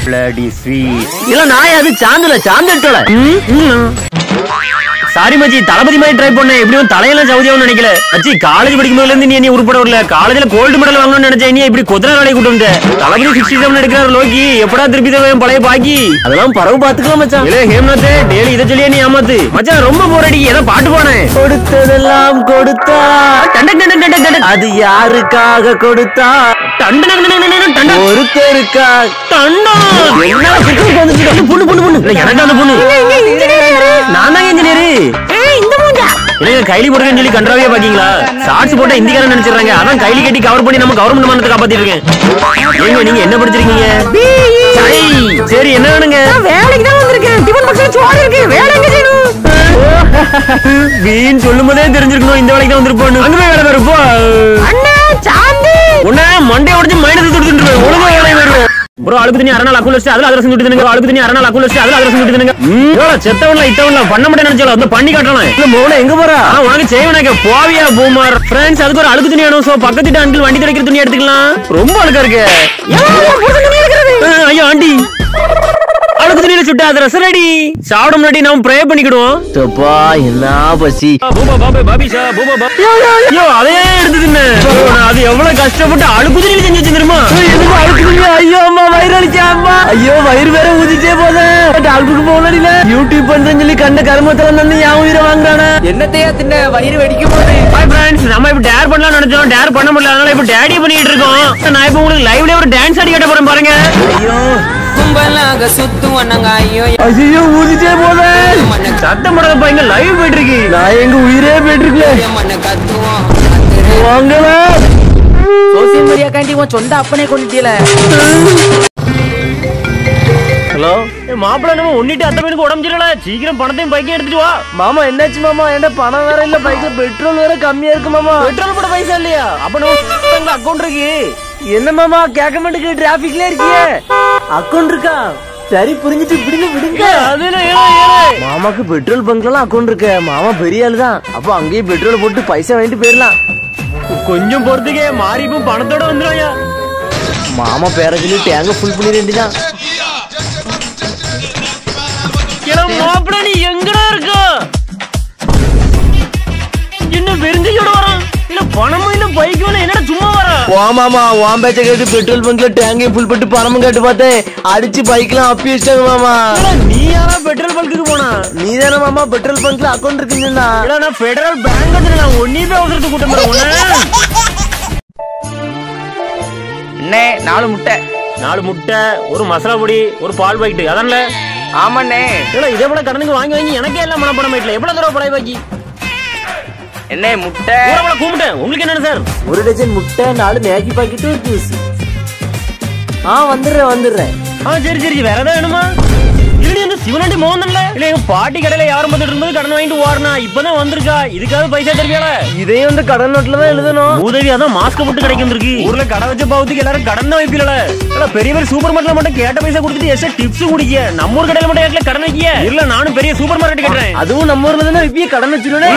Bloody sweet இல்ல நான் அது சாந்தல சாந்தட்டோல சாரி மச்சி தளபதி மாதிரி ட்ரை பண்ணேன் எப்படியும் தலையெல்லாம் சவுதியாவும் நினைக்கல மச்சி காலேஜ் படிக்கும் போதுல இருந்து நீ நீ உருப்பட வரல காலேஜ்ல கோல்டு மெடல் வாங்கணும்னு நினைச்சேன் நீ இப்படி குதிரை வேலையை கூட்டு வந்த தளபதி சிக்ஸ்டி செவன் எடுக்கிறாரு லோகி எப்படா திருப்பி தருவேன் பழைய பாக்கி அதெல்லாம் பரவு பாத்துக்கலாம் மச்சான் இல்ல ஹேம்நாத் டெய்லி இதை சொல்லியே நீ ஏமாத்து மச்சான் ரொம்ப போர் அடிக்கு ஏதோ பாட்டு போனேன் கொடுத்ததெல்லாம் கொடுத்தா டண்டன் டண்டன் டண்டன் டண்டன். அது யாருக்காக கொடுத்தா டண்டன் டண்டன் டண்டன் டண்டன் டண்டன். ஒருத்தருக்கா டண்டன் என்ன குக்கருக்கு வந்துட்டு இருக்க? பொண்ணு பொண்ணு பொண்ணு இல்ல எனக்கு அந்த பொண்ணு நான் தான் இன்ஜினியர் இல்லைங்க கைலி போடுறேன்னு சொல்லி கன்றாவே பாக்கீங்களா ஷார்ட்ஸ் போட்டா இந்திக்காரன் நினைச்சிடுறாங்க அதான் கைலி கட்டி கவர் பண்ணி நம்ம கவர்மெண்ட் மானத்தை காப்பாத்திட்டு இருக்கேன் ஏங்க நீங்க என்ன படிச்சிருக்கீங்க சரி, சரி என்ன வேணுங்க வேலைக்கு தான் வந்திருக்கேன் டிஃபன் பாக்ஸ்ல சோறு இருக்கு வேலை எங்க செய்யணும் வீண் சொல்லும் போதே தெரிஞ்சிருக்கணும் இந்த வேலைக்கு தான் வந்திருப்போம் அங்க போய் வேலை பாரு போ அண்ணா சாந்தி உன்ன மண்டை உடைச்சு மைனஸ் துடுத்துட்டு ஒழுங்கா வேலை வருவேன் ப்ரோ அழுக்கு தண்ணி அரணால் அக்குள் வச்சு அதுல அதிரசம் சுட்டு தினுங்க அழுக்கு தண்ணி அரணால் அக்குள் வச்சு அதுல அதிரசம் சுட்டு தினுங்க ம் செத்தவன்ல இத்தவன்ல பண்ண மாட்டேன் நினைச்சால வந்து பண்ணி காட்டலாம் இல்ல மோன எங்க போறா ஆ, உனக்கு செய்வனக்க போவியா பூமார் ஃப்ரெண்ட்ஸ் அதுக்கு ஒரு அழுக்கு துணி வேணும் சோ பக்கத்து வீட்டு அங்கிள் வண்டி துடைக்கிற துணி எடுத்துக்கலாம் ரொம்ப அழுக்கா இருக்கு ஆ, ஐயோ ஆண்டி அழுக்கு துணியில சுட்டு அது ரசம் ரெடி சாப்பிட முன்னாடி நாம ப்ரே பண்ணிக்கிடுவோம் தப்பா என்ன பசி பூபா பாபே பாபிஷா பூபா பா ஐயோ அதே எடுத்து தின்னு நான் அது எவ்வளவு கஷ்டப்பட்டு அழுக்கு துணியில செஞ்சு வச்சு தெரியுமா எதுக்கு அழுக்குறீங்க ஐயோ அம்மா வயிறு அடிச்சா அம்மா ஐயோ வயிறு வேற ஊதிச்சே போதே டாக்டருக்கு போகல யூடியூப் பண்றேன்னு சொல்லி கண்ட கருமத்துல வந்து என் உயிரை வாங்குறானே என்னத்தையா தின்ன வயிறு வெடிக்கும் போது ஹாய் ஃப்ரெண்ட்ஸ் நம்ம இப்ப டேர் பண்ணலாம் நினைச்சோம் டேர் பண்ண முடியல அதனால இப்ப டேடி பண்ணிட்டு இருக்கோம் நான் இப்ப உங்களுக்கு லைவ்ல ஒரு டான்ஸ் ஆடி காட்ட போறேன் பாருங்க கும்பலாக சுத்துவனங்க ஐயோ ஐயோ ஊதிச்சே போதே மண்ண சத்தம் போடாதப்பா இங்க லைவ் போயிட்டு இருக்கு நான் எங்க உயிரே போயிட்டு இருக்கல மண்ண கத்துவோம் வாங்கல சோசியல் மீடியா காண்டி உன் சொந்த அப்பனே கொண்டுட்டியல ஹலோ மாப்பிள்ள நம்ம ஒன்னிட்டு அத்தை பையனுக்கு உடம்பு சரியில்ல சீக்கிரம் பணத்தையும் பைக்கையும் எடுத்துட்டு வா மாமா என்னாச்சு மாமா என்கிட்ட பணம் வேற இல்ல பைக்ல பெட்ரோல் வேற கம்மியா இருக்கு மாமா பெட்ரோல் போட பைசா இல்லையா அப்ப நம்ம அக்கௌண்ட் இருக்கு என்ன மாமா கேட்க மாட்டேங்க டிராபிக்ல இருக்கியே அக்கௌண்ட் இருக்கா சரி புரிஞ்சுட்டு விடுங்க விடுங்க அதுல ஏழை ஏழை மாமாக்கு பெட்ரோல் பங்க்ல எல்லாம் அக்கௌண்ட் இருக்கு மாமா பெரிய ஆளு தான் அப்போ அங்கேயே பெட்ரோல் போட்டு பைசா வாங்கிட்டு போயிடலாம் கொஞ்சம் பொறுத்துக்கே மாறிப்பும் பணத்தோட வந்துருவாயா மாமா பேர சொல்லி டேங்க ஃபுல் பண்ணி வேண்டிதான் மாப்பிள்ள நீ எங்கடா இருக்க என்ன வெறுங்கையோட வரான் இல்ல பணமும் இல்ல பைக்கும் இல்ல என்னடா சும்மா வர வா மாமா வாம் பேச்ச கேட்டு பெட்ரோல் பங்க்ல டேங்கையும் ஃபுல் பண்ணிட்டு பணமும் கேட்டு பார்த்தேன் அடிச்சு பைக்லாம் அப்பி வச்சிட்டாங்க மாமா நீ யாரா பெட்ரோல் பல்க்குக்கு போனா நீ தானே மாமா பெட்ரோல் பங்க்ல அக்கௌண்ட் இருக்குன்னா இல்ல நான் ஃபெடரல் பேங்க் வந்து நான் ஒன்னியே அவசரத்துக்கு கூட்டம் போறேன் அண்ணே நாலு முட்டை நாலு முட்டை ஒரு மசாலா பொடி ஒரு பால் பாக்கெட் அதான்ல ஆமாண்ணே இல்ல இதே போல கடனுக்கு வாங்கி வாங்கி எனக்கே எல்லாம் மனப்படம் ஆயிட்டல எவ்வளவு தடவை பழைய பாக்கி என்ன முட்டை ஊரவள கூப்பிட்டேன் உங்களுக்கு என்னன்னு சார் ஒரு டஜன் முட்டை நாலு மேகி பாக்கெட் ஒரு ஜூஸ் ஆ வந்துடுறேன் வந்துடுறேன் ஆ சரி சரி வேற ஏதாவது வேணுமா இல்லடி அந்த சிவனாண்டி மோகன்ல இல்ல எங்க பாட்டி கடையில யாரும் பார்த்துட்டு இருக்கும்போது கடன் வாங்கிட்டு ஓடுனா இப்பதான் வந்திருக்கா இதுக்காவது பைசா தருவியால இதையும் வந்து கடன் நோட்ல தான் எழுதணும் உதவி அதான் மாஸ்க் போட்டு கிடைக்கும் இருக்கு ஊர்ல கடை வச்ச பாவத்துக்கு எல்லாரும் கடன் தான் வைப்பீங்கள இல்ல பெரிய பெரிய சூப்பர் மார்க்கெட்ல மட்டும் கேட்ட பைசா கொடுத்துட்டு எஸ்ட் டிப்ஸ் குடிக்க நம்ம ஊர் கடையில மட்டும் கேட்கல கடன் வைக்க இல்ல நானும் பெரிய சூப்பர் மார்க்கெட் கட்டுறேன் அதுவும் நம்ம ஊர்ல தானே இப்பயே கடன் வச்சிருவே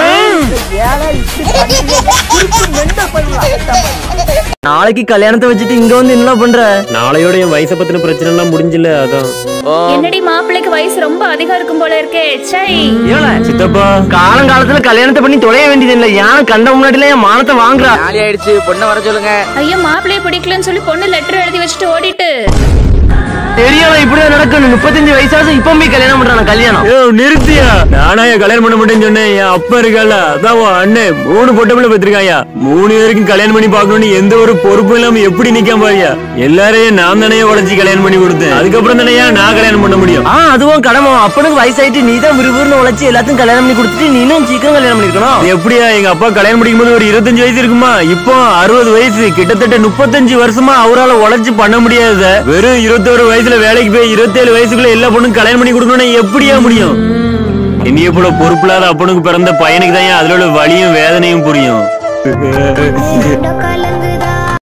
நாளைக்கு கல்யாணத்தை வச்சுட்டு இங்க வந்து என்ன பண்ற நாளையோட என் வயசை பத்தின பிரச்சனை எல்லாம் முடிஞ்சல அதான் என்னடி மாப்பிள்ளைக்கு வயசு ரொம்ப அதிகம் இருக்கும் போல இருக்கே சை சித்தப்பா காலங்காலத்துல கல்யாணத்தை பண்ணி தொலைய வேண்டியது இல்ல ஏன் கண்ட முன்னாடில என் மானத்தை வாங்குறா நாளி ஆயிடுச்சு பொண்ணை வர சொல்லுங்க ஐயோ மாப்பிள்ளைய பிடிக்கலன்னு சொல்லி பொண்ணு லெட்டர் எழுதி வச்சுட்டு ஓடிட்டு தெரியாத இப்படியே நடக்கணும் முப்பத்தஞ்சு வயசாச்சும் இப்ப போய் கல்யாணம் பண்றான கல்யாணம் ஏ நிறுத்தியா நானா என் கல்யாணம் பண்ண மாட்டேன்னு சொன்னேன் என் அப்பா இருக்கல அதான் உன் அண்ணன் மூணு பொட்டை பிள்ளை பெற்றிருக்காயா மூணு பேருக்கும் கல்யாணம் பண்ணி பார்க்கணும்னு எந்த ஒரு பொறுப்பும் இல்லாம எப்படி நிக்காம பாரியா எல்லாரையும் நான் தானே உடச்சி கல்யாணம் பண்ணி கொடுத்தேன் அதுக்கப்புறம் தானே நான் கல்யாணம் பண்ண முடியும் ஆ அதுவும் கடமை அப்பனுக்கு வயசாயிட்டு நீ தான் விறுவிறுன்னு உழைச்சி எல்லாத்தையும் கல்யாணம் பண்ணி கொடுத்துட்டு நீனும் சீக்கிரம் கல்யாணம் பண்ணிருக்கணும் அது எப்படியா எங்க அப்பா கல்யாணம் படிக்கும் போது ஒரு இருபத்தஞ்சு வயசு இருக்குமா இப்போ அறுபது வயசு கிட்டத்தட்ட முப்பத்தஞ்சு வருஷமா அவரால உழைச்சு பண்ண முடியாத வெறும் இருபத்தோரு வயசுல வேலைக்கு போய் இருபத்தேழு வயசுக்குள்ள எல்லா பொண்ணும் கல்யாணம் பண்ணி கொடுக்கணும்னா எப்படியா முடியும் இனிய போல பொறுப்பில்லாத அப்பனுக்கு பிறந்த பையனுக்கு தான் அதுல உள்ள வலியும் வேதனையும் புரியும் நேரம் கலந்து